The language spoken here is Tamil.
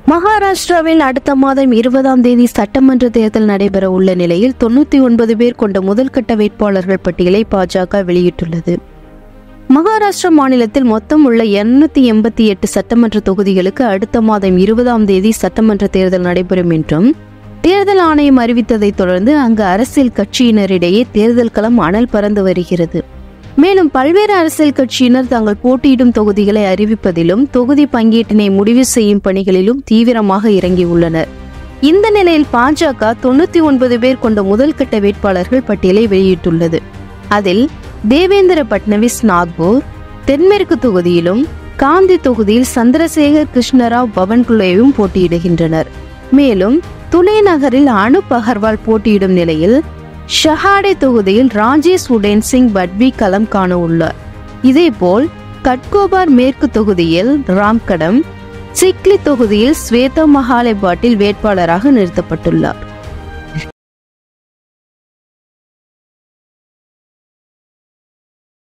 மகாராஷ்டிராவில் அடுத்த மாதம் இருபதாம் தேதி சட்டமன்ற தேர்தல் நடைபெற உள்ள நிலையில் தொண்ணூத்தி ஒன்பது பேர் கொண்ட முதல்கட்ட வேட்பாளர்கள் பட்டியலை பாஜக வெளியிட்டுள்ளது மகாராஷ்டிரா மாநிலத்தில் மொத்தம் உள்ள இருநூத்தி எண்பத்தி எட்டு சட்டமன்ற தொகுதிகளுக்கு அடுத்த மாதம் இருபதாம் தேதி சட்டமன்ற தேர்தல் நடைபெறும் என்றும் தேர்தல் ஆணையம் அறிவித்ததைத் தொடர்ந்து அங்கு அரசியல் கட்சியினரிடையே தேர்தல் களம் அனல் பறந்து வருகிறது மேலும் பல்வேறு அரசியல் கட்சியினர் தாங்கள் போட்டியிடும் தொகுதிகளை அறிவிப்பதிலும் தொகுதி பங்கீட்டினை முடிவு செய்யும் பணிகளிலும் தீவிரமாக இறங்கியுள்ளனர் இந்த நிலையில் பாஜக தொண்ணூத்தி ஒன்பது பேர் கொண்ட முதல்கட்ட வேட்பாளர்கள் பட்டியலை வெளியிட்டுள்ளது அதில் தேவேந்திர பட்னவிஸ் நாக்பூர் தென்மேற்கு தொகுதியிலும் காந்தி தொகுதியில் சந்திரசேகர் கிருஷ்ணராவ் பவன்குலேவும் போட்டியிடுகின்றனர் மேலும் துணை நகரில் அனுப் அகர்வால் போட்டியிடும் நிலையில் ஷஹாடே தொகுதியில் ராஜேஷ் உடேன் சிங் பட்வி களம் காண உள்ளார் இதேபோல் கட்கோபார் மேற்கு தொகுதியில் ராம்கடம் சிக்லி தொகுதியில் ஸ்வேதா மகாலே பாட்டில் வேட்பாளராக நிறுத்தப்பட்டுள்ளார்